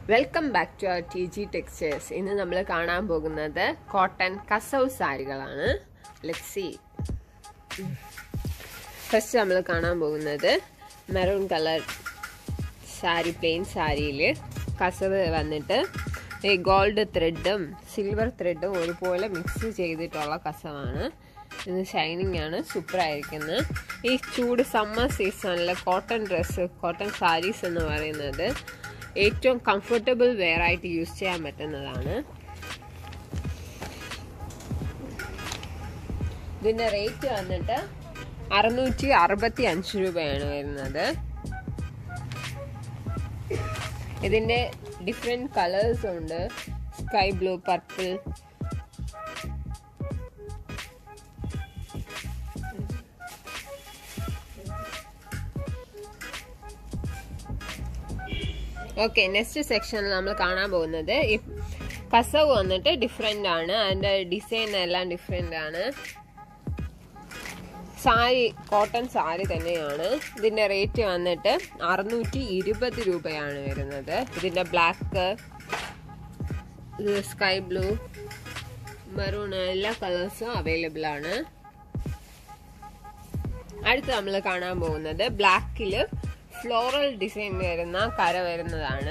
welcome back to our T G textiles ഇന്ന് നമ്മൾ കാണാൻ പോകുന്നത് കോട്ടൺ കസവ് സാരികളാണ് ലെറ്റ് സി ഫസ്റ്റ് നമ്മൾ കാണാൻ പോകുന്നത് മെറൂൺ കളർ സാരി പ്ലെയിൻ സാരിയിൽ കസവ് വന്നിട്ട് ഈ ഗോൾഡ് ത്രെഡും സിൽവർ ത്രെഡും ഒരുപോലെ മിക്സ് ചെയ്തിട്ടുള്ള കസവാണ് ഇത് ഷൈനിങ് ആണ് സൂപ്പർ ആയിരിക്കുന്നത് ഈ ചൂട് സമ്മർ സീസണിൽ കോട്ടൺ ഡ്രസ്സ് കോട്ടൺ സാരീസ് എന്ന് പറയുന്നത് ഏറ്റവും കംഫർട്ടബിൾ വെയർ ആയിട്ട് യൂസ് ചെയ്യാൻ പറ്റുന്നതാണ് ഇതിന്റെ റേറ്റ് വന്നിട്ട് അറുന്നൂറ്റി അറുപത്തി അഞ്ച് രൂപയാണ് വരുന്നത് ഇതിന്റെ ഡിഫറെന്റ് കളേഴ്സ് ഉണ്ട് sky blue purple okay next സെക്ഷനിൽ നമ്മൾ കാണാൻ പോകുന്നത് ഈ കസവ് വന്നിട്ട് ഡിഫറെൻ്റ് ആണ് അതിൻ്റെ ഡിസൈൻ എല്ലാം ഡിഫറെൻ്റ് ആണ് സാരി കോട്ടൺ സാരി തന്നെയാണ് ഇതിൻ്റെ റേറ്റ് വന്നിട്ട് അറുന്നൂറ്റി ഇരുപത് രൂപയാണ് വരുന്നത് ഇതിൻ്റെ ബ്ലാക്ക് ഇത് സ്കൈ ബ്ലൂ മെറൂൺ എല്ലാ കളേഴ്സും അവൈലബിൾ ആണ് അടുത്ത് നമ്മൾ കാണാൻ പോകുന്നത് ബ്ലാക്കിൽ ഫ്ലോറൽ ഡിസൈൻ വരുന്ന കര വരുന്നതാണ്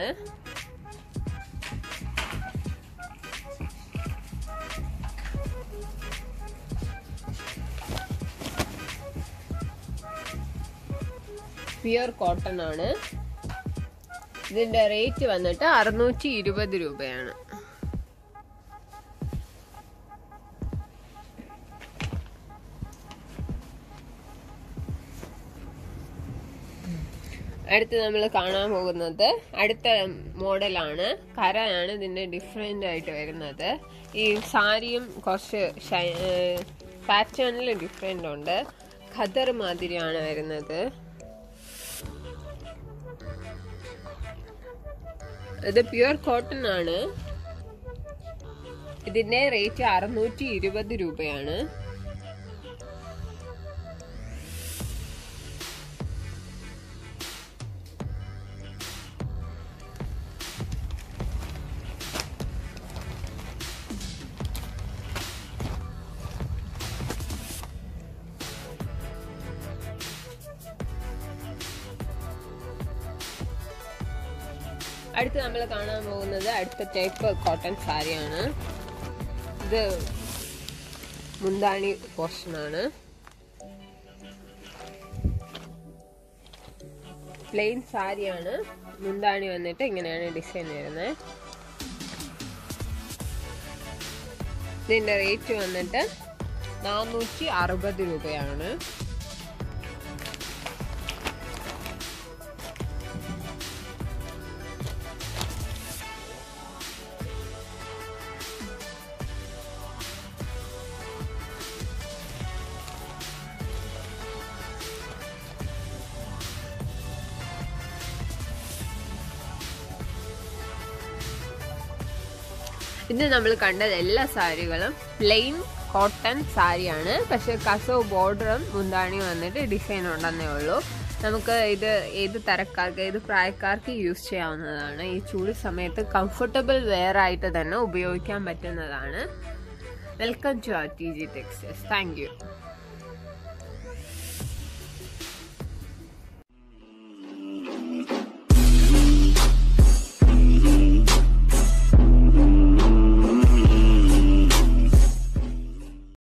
പ്യുർ കോട്ടൺ ആണ് ഇതിന്റെ റേറ്റ് വന്നിട്ട് അറുന്നൂറ്റി ഇരുപത് രൂപയാണ് അടുത്ത് നമ്മൾ കാണാൻ പോകുന്നത് അടുത്ത മോഡലാണ് കരയാണ് ഇതിന്റെ ഡിഫറെന്റ് ആയിട്ട് വരുന്നത് ഈ സാരിയും കുറച്ച് പാറ്റേണിൽ ഡിഫറെന്റ് ഉണ്ട് ഖദർ മാതിരിയാണ് വരുന്നത് ഇത് പ്യുർ കോട്ടൺ ആണ് ഇതിന്റെ റേറ്റ് അറുന്നൂറ്റി ഇരുപത് രൂപയാണ് അടുത്ത് നമ്മൾ കാണാൻ പോകുന്നത് അടുത്ത ടൈപ്പ് കോട്ടൺ സാരിയാണ് ഇത് മുന്താണി പോർഷനാണ് പ്ലെയിൻ സാരിയാണ് മുന്താണി വന്നിട്ട് ഇങ്ങനെയാണ് ഡിസൈൻ വരുന്നത് ഇതിന്റെ റേറ്റ് വന്നിട്ട് നാനൂറ്റി അറുപത് രൂപയാണ് ഇത് നമ്മൾ കണ്ടത് എല്ലാ സാരികളും പ്ലെയിൻ കോട്ടൺ സാരിയാണ് പക്ഷെ കസവ് ബോർഡറും മുന്താണിയും വന്നിട്ട് ഡിസൈൻ ഉണ്ടെന്നേ ഉള്ളൂ നമുക്ക് ഇത് ഏത് തരക്കാർക്ക് ഏത് പ്രായക്കാർക്ക് യൂസ് ചെയ്യാവുന്നതാണ് ഈ ചൂട് സമയത്ത് കംഫർട്ടബിൾ വെയർ ആയിട്ട് തന്നെ ഉപയോഗിക്കാൻ പറ്റുന്നതാണ് welcome to R T G textiles thank U